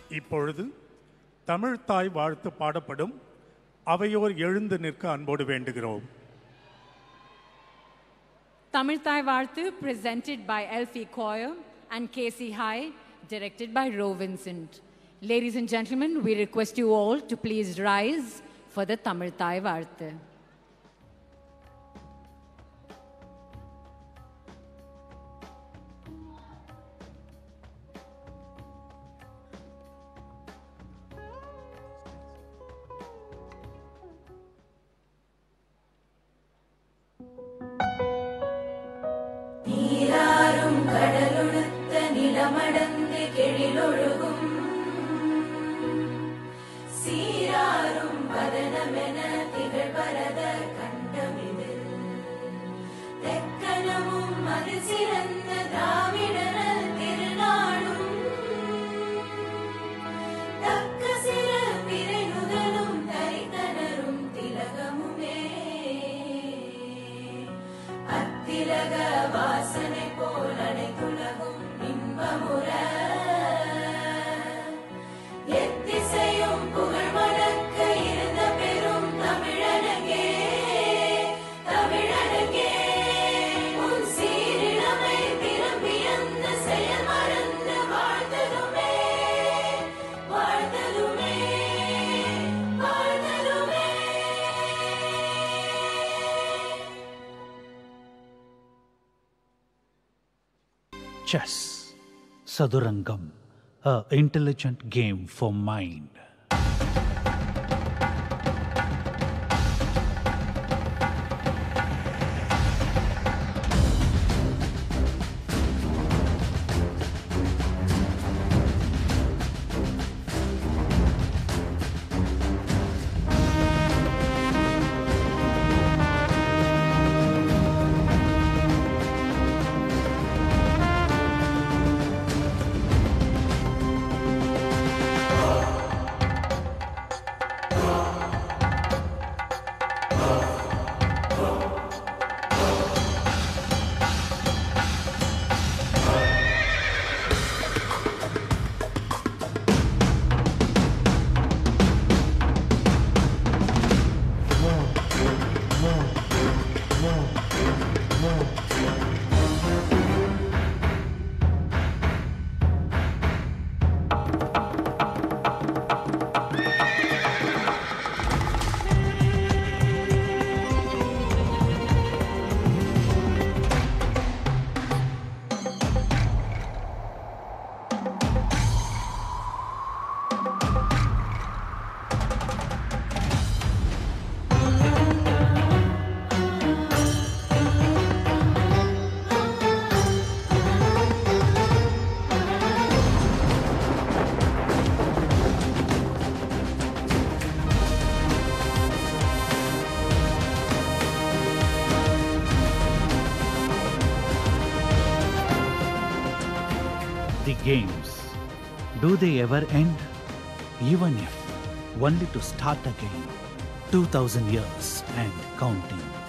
இப்பொழுது தமிழ் தாய் வாழ்த்து பாடப்படும் அவையோர் எழுந்து நிற்க அன்போடு வேண்டுகிறோம் Tamil Thai Varthu presented by Elfie Coyer and Casey High, directed by Ro Vincent. Ladies and gentlemen, we request you all to please rise for the Tamil Thai Varthu. நீராறும் கடலொழுத்த நிலமடந்து கெழிலொழுகும் சீராறும் வதனமென திகழ்வரத கண்டமிதில் தெக்கனமும் அது சிறந்த திராவிடர் திருநாடும் தக்க சிற பிறை முதலும் தரித்தனரும் திலகமுமே அத்திலக வாசனை போல் அனைத்துலகும் இன்பமுற எத்திசையும் புகழ் வழக்க இருந்த பெரும் தமிழனகே தமிழனகே உன் சீரிழமை திரும்பி அந்த செயல் மறந்து வாழ்ந்ததுமே வாழ்ந்ததுமே வாழ்ந்ததுமே Chess, Sadurangam, a intelligent game for mind. The games, do they ever end? Even if, only to start again, 2000 years and counting.